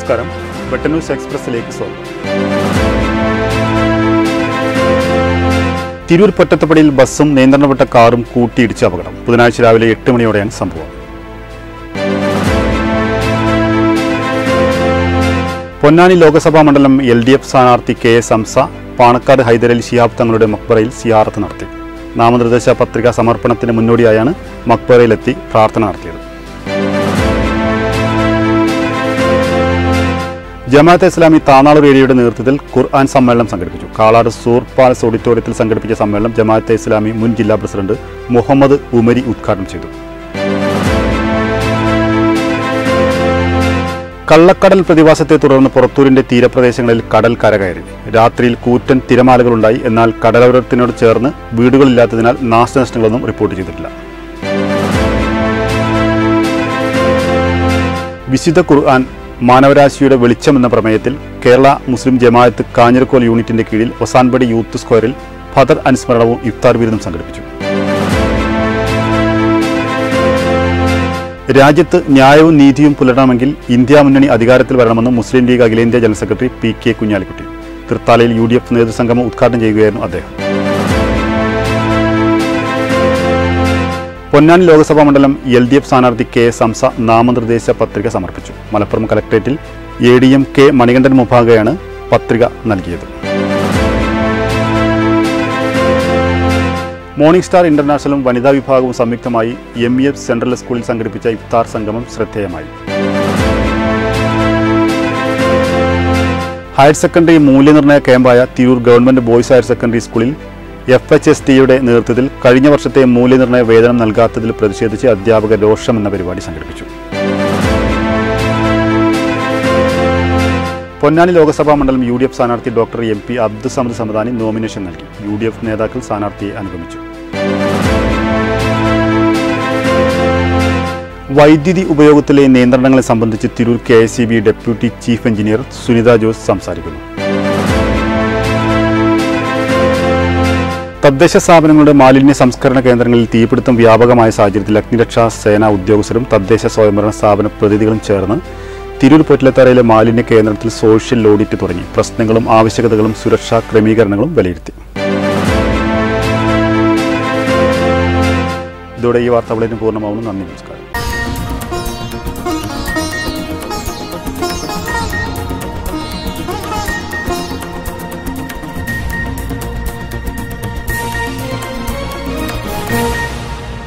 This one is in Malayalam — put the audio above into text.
നമസ്കാരം വെട്ട ന്യൂസ് എക്സ്പ്രസിലേക്ക് സ്വാഗതം തിരൂർ പൊറ്റത്തപ്പടിയിൽ ബസ്സും നിയന്ത്രണം വിട്ട കാറും കൂട്ടിയിടിച്ച അപകടം ബുധനാഴ്ച രാവിലെ എട്ട് മണിയോടെയാണ് സംഭവം പൊന്നാനി ലോക്സഭാ മണ്ഡലം എൽ ഡി എഫ് സ്ഥാനാർത്ഥി കെ എസ് ഹംസ പാണക്കാട് ഹൈദരലി ശിഹാബ് തങ്ങളുടെ മക്ബറയിൽ സിയാറത്ത് നടത്തി നാമനിർദ്ദേശ പത്രിക സമർപ്പണത്തിന് മുന്നോടിയായാണ് മക്ബറയിലെത്തി പ്രാർത്ഥന നടത്തിയത് ജമാഅത്തെ ഇസ്ലാമി താനാളൂർ ഏരിയയുടെ നേതൃത്വത്തിൽ ഖുർആൻ സമ്മേളനം സംഘടിപ്പിച്ചു കാളാട് സൂർ പാലസ് ഓഡിറ്റോറിയത്തിൽ സംഘടിപ്പിച്ച സമ്മേളനം ജമാഅത്തെ ഇസ്ലാമി മുൻ ജില്ലാ പ്രസിഡന്റ് മുഹമ്മദ് ഉമരി ഉദ്ഘാടനം ചെയ്തു കള്ളക്കടൽ പ്രതിഭാസത്തെ തുടർന്ന് പുറത്തൂരിന്റെ തീരപ്രദേശങ്ങളിൽ കടൽ കരകയറി രാത്രിയിൽ കൂറ്റൻ തിരമാലകളുണ്ടായി എന്നാൽ കടലോരത്തിനോട് ചേർന്ന് വീടുകളില്ലാത്തതിനാൽ നാശനഷ്ടങ്ങളൊന്നും റിപ്പോർട്ട് ചെയ്തിട്ടില്ല വിശുദ്ധ ഖുർആൻ മാനവരാശിയുടെ വെളിച്ചം എന്ന പ്രമേയത്തിൽ കേരള മുസ്ലിം ജമാഅത്ത് കാഞ്ഞിരക്കോൽ യൂണിറ്റിന്റെ കീഴിൽ ഒസാൻപടി യൂത്ത് സ്ക്വയറിൽ ഫദർ അനുസ്മരണവും ഇഫ്താർ വിരുന്നും സംഘടിപ്പിച്ചു രാജ്യത്ത് ന്യായവും നീതിയും പുലരണമെങ്കിൽ ഇന്ത്യ മുന്നണി അധികാരത്തിൽ വരണമെന്ന് മുസ്ലിം ലീഗ് അഖിലേന്ത്യാ general secretary P K Kunhalikutty തൃത്താലയിൽ യു ഡി എഫ് നേതൃസംഗമം ഉദ്ഘാടനം ചെയ്യുകയായിരുന്നു അദ്ദേഹം പൊന്നാനി ലോക്സഭാ മണ്ഡലം എൽ ഡി എഫ് സ്ഥാനാർത്ഥി കെ എസ് ഹംസ നാമനിർദ്ദേശ പത്രിക സമർപ്പിച്ചു മലപ്പുറം കലക്ടറേറ്റിൽ A D M K Manikandan മുഭാഗയാണ് പത്രിക നൽകിയത് മോർണിംഗ് സ്റ്റാർ ഇന്റർനാഷണലും വനിതാ വിഭാഗവും സംയുക്തമായി എം ഇ എഫ് സെൻട്രൽ സ്കൂളിൽ സംഘടിപ്പിച്ച ഇഫ്താർ സംഗമം ശ്രദ്ധേയമായി ഹയർ സെക്കൻഡറി മൂല്യനിർണ്ണയ ക്യാമ്പായ Tirur government boys higher secondary സ്കൂളിൽ എഫ് എച്ച് എസ് ടിയുടെ നേതൃത്വത്തിൽ കഴിഞ്ഞ വർഷത്തെ മൂല്യനിർണ്ണയ വേതനം നൽകാത്തതിൽ പ്രതിഷേധിച്ച് അധ്യാപക രോഷം എന്ന പരിപാടി സംഘടിപ്പിച്ചു പൊന്നാനി ലോക്സഭാ മണ്ഡലം യു ഡി എഫ് സ്ഥാനാർത്ഥി doctor M P Abdussamad Samadani nomination നൽകി യു ഡി എഫ് നേതാക്കൾ സ്ഥാനാർത്ഥിയെ അനുഗമിച്ചു വൈദ്യുതി ഉപയോഗത്തിലെ നിയന്ത്രണങ്ങളെ സംബന്ധിച്ച് Tirur K S C B deputy chief engineer Sunitha Jose സംസാരിക്കുന്നു തദ്ദേശ സ്ഥാപനങ്ങളുടെ മാലിന്യ സംസ്കരണ കേന്ദ്രങ്ങളിൽ തീപിടുത്തം വ്യാപകമായ സാഹചര്യത്തിൽ അഗ്നിരക്ഷാ സേനാ ഉദ്യോഗസ്ഥരും തദ്ദേശ സ്വയംഭരണ സ്ഥാപന പ്രതിനിധികളും ചേർന്ന് തിരൂർ പൊറ്റിലത്തറയിലെ മാലിന്യ കേന്ദ്രത്തിൽ സോഷ്യൽ ഓഡിറ്റ് തുടങ്ങി പ്രശ്നങ്ങളും ആവശ്യകതകളും സുരക്ഷാ ക്രമീകരണങ്ങളും വിലയിരുത്തി ഇതോടെ ഈ വാർത്ത വളരെ പൂർണ്ണമാവുന്നു നന്ദി നമസ്കാരം